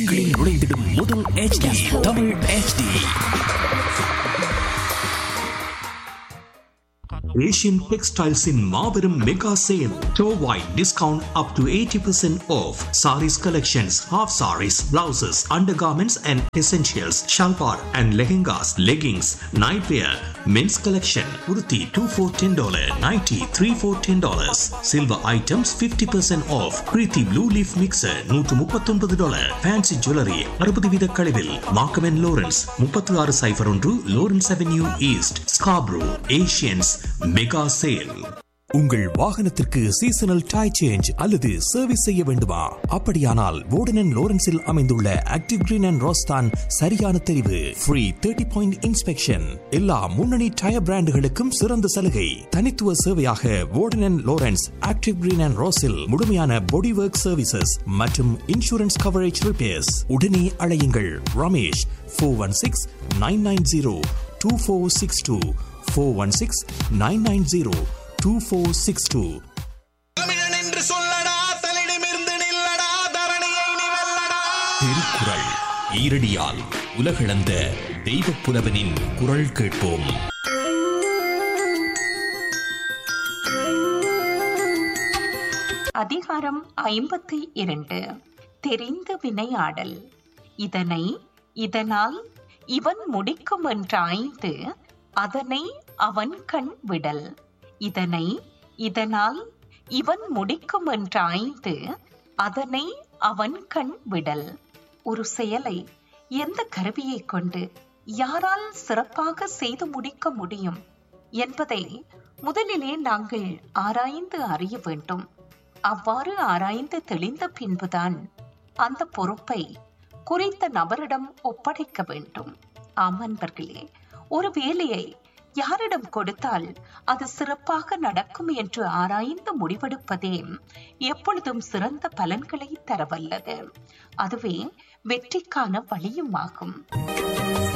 உங்களில் நுழைந்திடும் முதல் HD Tamil HD Asian Textiles in Marverum Mega Sale. Store-wide discount up to 80% off. Saris collections, half saris, blouses, undergarments and essentials, shalwar and lehengas, leggings, nightwear, men's collection, kurti 2 for $10, nighty 3 for $10. Silver items 50% off. Preeti Blue Leaf Mixer 139 dollar. Fancy Jewelry 60 வீத கழிவில். Markham and Lawrence 36 சைபர் ஒன்று Lawrence Avenue East, Scarborough, Asians mega sale உங்கள் வாகனத்திற்கு seasonal tire change அல்லது service செய்ய வேண்டுமா அப்படியானால் வோர்டன் லோரன்ஸில் அமைந்துள்ள active Green and ரோஸ்தான் சரியான தெரிவு ஃப்ரீ தேர்ட்டி பாயிண்ட் இன்ஸ்பெக்ஷன் எல்லா முன்னணி டயர் பிராண்டுகளுக்கும் சிறந்த சலுகை தனித்துவ சேவையாக Warden and Lawrence Active Green and ரோஸில் முழுமையான பாடி ஒர்க் சர்வீசஸ் மற்றும் இன்சூரன்ஸ் கவரேஜ் ரிப்பேர்ஸ் உடனே அழையுங்கள் Ramesh four one six nine nine zero two four six two four one six nine nine zero two four six two தமிழன் என்று சொல்லடா தலிடமிருந்து நில்லடா தரணியை நீ வெல்லடா திருக்குறள் ஈரடியால் உலகளந்த தெய்வப் புலவனின் குரல் கேட்போம் அதிகாரம் ஐம்பத்தி இரண்டு தெரிந்து வினையாடல் இதனை இதனால் இவன் முடிக்கும் என்றாய்ந்து அதனை அவன் கண் விடல் இதனை இதனால் இவன் முடிக்கும் என்றாய்ந்து அதனை அவன் கண் விடல் ஒரு செயலை எந்த கருவியை கொண்டு யாரால் சிறப்பாக செய்து முடிக்க முடியும் என்பதை முதலிலே நாங்கள் ஆராய்ந்து அறிய வேண்டும் அவ்வாறு ஆராய்ந்து தெளிந்த பின்புதான் அந்த பொறுப்பை குறித்த நபரிடம் ஒப்படைக்க வேண்டும் ஆம் அன்பர்களே ஒரு வேலையை யாரிடம் கொடுத்தால் அது சிறப்பாக நடக்கும் என்று ஆராய்ந்து முடிவெடுப்பதே எப்பொழுதும் சிறந்த பலன்களை தரவல்லது அதுவே வெற்றிக்கான வழியும் ஆகும்